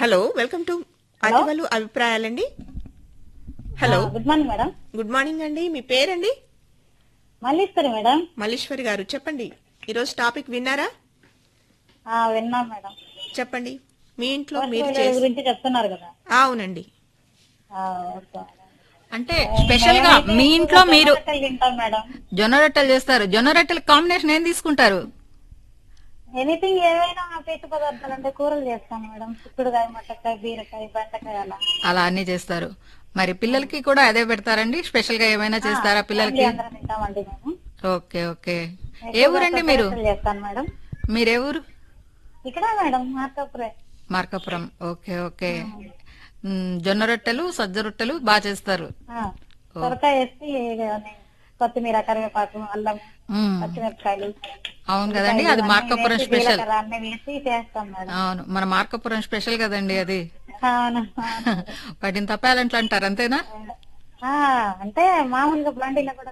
Hello welcome to అతివలు అభిప్రాయాలండి hello good morning madam good morning అండి మీ పేరండి మల్లీశ్వరి మేడం మల్లీశ్వరి గారు చెప్పండి ఈరోజు టాపిక్ విన్నారా ఆ, విన్నాం మేడం చెప్పండి మీ ఇంట్లో మీరు వస్తువుల చేసి గురించి చెప్తున్నారు కదా అవునండి ఆ, ఓకే మేడం. అంటే స్పెషల్ గా మీ ఇంట్లో మీరు రొట్టెలు తింటాం మేడం జొన్న రొట్టెలు చేస్తారు జొన్న రొట్టెల కాంబినేషన్ ఏం తీసుకుంటారు ఎనీథింగ్ ఏవైనా పీచు పదార్థాలు అంటే కూరలు చేస్తాం మేడం చిక్కుడుకాయ మట్టకాయ బీరకాయ బెండకాయ అలా అలా అన్ని చేస్తారు మరి పిల్లలకి కూడా అదే పెడతారండి స్పెషల్ గా ఏమైనా చేస్తారా పిల్లలకి ఫ్యామిలీ అందరం తింటామండి మేము ఓకే ఓకే ఏ ఊరండి మీరు రొట్టెలు చేస్తాను మేడం మీరే ఊరు ఇక్కడ మేడం మార్కాపురే మార్కాపురం ఓకే ఓకే మ్, జొన్న రొట్టెలు సజ్జ రొట్టెలు బాగా చేస్తారు ఆ, సొరకాయ వేసి అన్ని కొత్తిమీర కరివేపాకు అల్లం మ్, పచ్చిమిరపకాయలు అవును కదండి అది మార్కాపురం వేసి, స్పెషల్ జీలకర్ర అన్ని వేసి చేస్తాం మేడం అవును మన మార్కాపురం స్పెషల్ కదండి అది అవును అవును. వాటిని తప్పాలంటే అంటారు అంతేనా ఆ, అంటే మామూలుగా బండిలో కూడా